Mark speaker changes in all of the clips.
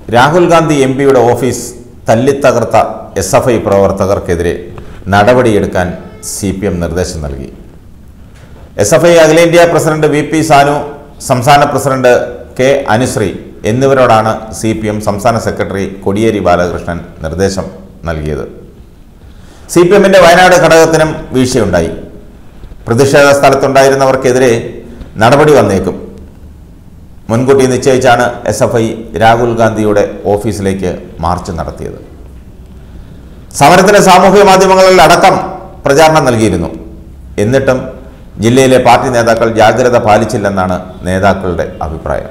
Speaker 1: Rahul Gandhi M പിയുടെ office തല്ലിത്തകർത്ത S F I പ്രവർത്തകർക്കെതിരെ നടപടിയെടുക്കാൻ സി പി എം നിർദ്ദേശം നൽകി എസ് എഫ് ഐ അഖിലേന്ത്യാ പ്രസിഡന്റ് വി പി സാനു സംസ്ഥാന പ്രസിഡന്റ് കെ അനുശ്രീ എന്നിവരോടാണ് സി പി എം സംസ്ഥാന സെക്രട്ടറി കൊടിയേരി ബാലകൃഷ്ണൻ നിർദ്ദേശം നൽകിയത് സി പി എമ്മിൻ്റെ വയനാട് ഘടകത്തിനും വീഴ്ചയുണ്ടായി പ്രതിഷേധ സ്ഥലത്തുണ്ടായിരുന്നവർക്കെതിരെ നടപടി വന്നേക്കും മുൻകൂട്ടി നിശ്ചയിച്ചാണ് എസ് എഫ് ഐ രാഹുൽ ഗാന്ധിയുടെ ഓഫീസിലേക്ക് മാർച്ച് നടത്തിയത് സമരത്തിന് സാമൂഹ്യ മാധ്യമങ്ങളിൽ അടക്കം പ്രചാരണം നൽകിയിരുന്നു എന്നിട്ടും ജില്ലയിലെ പാർട്ടി നേതാക്കൾ ജാഗ്രത പാലിച്ചില്ലെന്നാണ് നേതാക്കളുടെ അഭിപ്രായം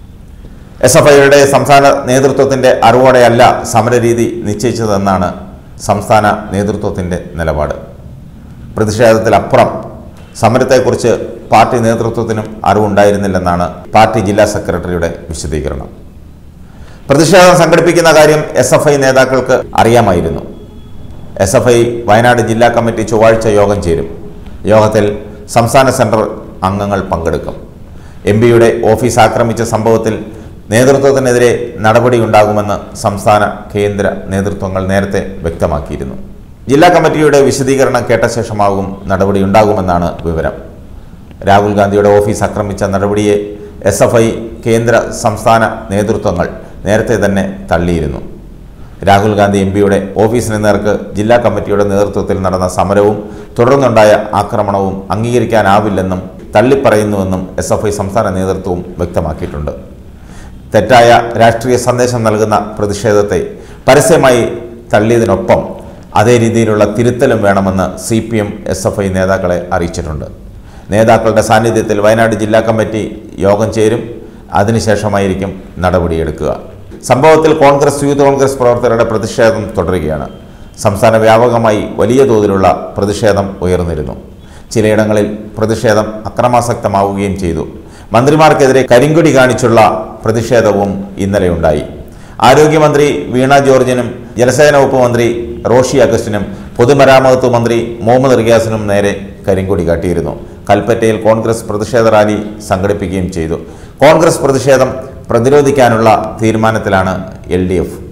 Speaker 1: എസ് എഫ് ഐയുടെ സംസ്ഥാന നേതൃത്വത്തിൻ്റെ അറിവോടെയല്ല സമരരീതി നിശ്ചയിച്ചതെന്നാണ് സംസ്ഥാന നേതൃത്വത്തിൻ്റെ നിലപാട് പ്രതിഷേധത്തിലപ്പുറം സമരത്തെക്കുറിച്ച് പാർട്ടി നേതൃത്വത്തിനും അറിവുണ്ടായിരുന്നില്ലെന്നാണ് പാർട്ടി ജില്ലാ സെക്രട്ടറിയുടെ വിശദീകരണം പ്രതിഷേധം സംഘടിപ്പിക്കുന്ന കാര്യം എസ് എഫ് ഐ നേതാക്കൾക്ക് അറിയാമായിരുന്നു എസ് എഫ് ഐ വയനാട് ജില്ലാ കമ്മിറ്റി ചൊവ്വാഴ്ച യോഗം ചേരും യോഗത്തിൽ സംസ്ഥാന സെൻട്രൽ അംഗങ്ങൾ പങ്കെടുക്കും എം പിയുടെ ഓഫീസ് ആക്രമിച്ച സംഭവത്തിൽ നേതൃത്വത്തിനെതിരെ നടപടിയുണ്ടാകുമെന്ന് സംസ്ഥാന കേന്ദ്ര നേതൃത്വങ്ങൾ നേരത്തെ വ്യക്തമാക്കിയിരുന്നു ജില്ലാ കമ്മിറ്റിയുടെ വിശദീകരണം കേട്ട ശേഷമാകും നടപടിയുണ്ടാകുമെന്നാണ് വിവരം രാഹുൽ ഗാന്ധിയുടെ ഓഫീസ് ആക്രമിച്ച നടപടിയെ എസ് എഫ് ഐ കേന്ദ്ര സംസ്ഥാന നേതൃത്വങ്ങൾ നേരത്തെ തന്നെ തള്ളിയിരുന്നു രാഹുൽ ഗാന്ധി എം പിയുടെ ഓഫീസിന് നേർക്ക് ജില്ലാ കമ്മിറ്റിയുടെ നേതൃത്വത്തിൽ നടന്ന സമരവും തുടർന്നുണ്ടായ ആക്രമണവും അംഗീകരിക്കാനാവില്ലെന്നും തള്ളിപ്പറയുന്നുവെന്നും എസ് എഫ് ഐ സംസ്ഥാന നേതൃത്വവും വ്യക്തമാക്കിയിട്ടുണ്ട് തെറ്റായ രാഷ്ട്രീയ സന്ദേശം നൽകുന്ന പ്രതിഷേധത്തെ പരസ്യമായി തള്ളിയതിനൊപ്പം അതേ രീതിയിലുള്ള തിരുത്തലും വേണമെന്ന് C P M S F I നേതാക്കളെ അറിയിച്ചിട്ടുണ്ട് നേതാക്കളുടെ സാന്നിധ്യത്തിൽ വയനാട് ജില്ലാ കമ്മിറ്റി യോഗം ചേരും അതിനുശേഷമായിരിക്കും നടപടിയെടുക്കുക സംഭവത്തിൽ കോൺഗ്രസ് യൂത്ത് കോൺഗ്രസ് പ്രവർത്തകരുടെ പ്രതിഷേധം തുടരുകയാണ് സംസ്ഥാന വ്യാപകമായി വലിയ തോതിലുള്ള പ്രതിഷേധം ഉയർന്നിരുന്നു ചിലയിടങ്ങളിൽ പ്രതിഷേധം അക്രമാസക്തമാവുകയും ചെയ്തു മന്ത്രിമാർക്കെതിരെ കരിങ്കൊടി കാണിച്ചുള്ള പ്രതിഷേധവും ഇന്നലെ ഉണ്ടായി ആരോഗ്യമന്ത്രി വീണ ജോർജിനും ജലസേന വകുപ്പ് മന്ത്രി റോഷി അഗസ്റ്റിനും പൊതുമരാമത്ത് മന്ത്രി മുഹമ്മദ് റിയാസിനും നേരെ കരിങ്കൊടി കാട്ടിയിരുന്നു കൽപ്പറ്റയിൽ കോൺഗ്രസ് പ്രതിഷേധ റാലി സംഘടിപ്പിക്കുകയും ചെയ്തു കോൺഗ്രസ് പ്രതിഷേധം പ്രതിരോധിക്കാനുള്ള തീരുമാനത്തിലാണ് L D F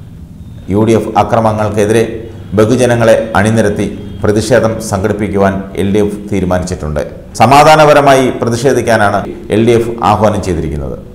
Speaker 1: U D F അക്രമങ്ങൾക്കെതിരെ ബഹുജനങ്ങളെ അണിനിരത്തി പ്രതിഷേധം സംഘടിപ്പിക്കുവാൻ എൽ ഡി എഫ് തീരുമാനിച്ചിട്ടുണ്ട് സമാധാനപരമായി പ്രതിഷേധിക്കാനാണ് എൽ ഡി എഫ് ആഹ്വാനം ചെയ്തിരിക്കുന്നത്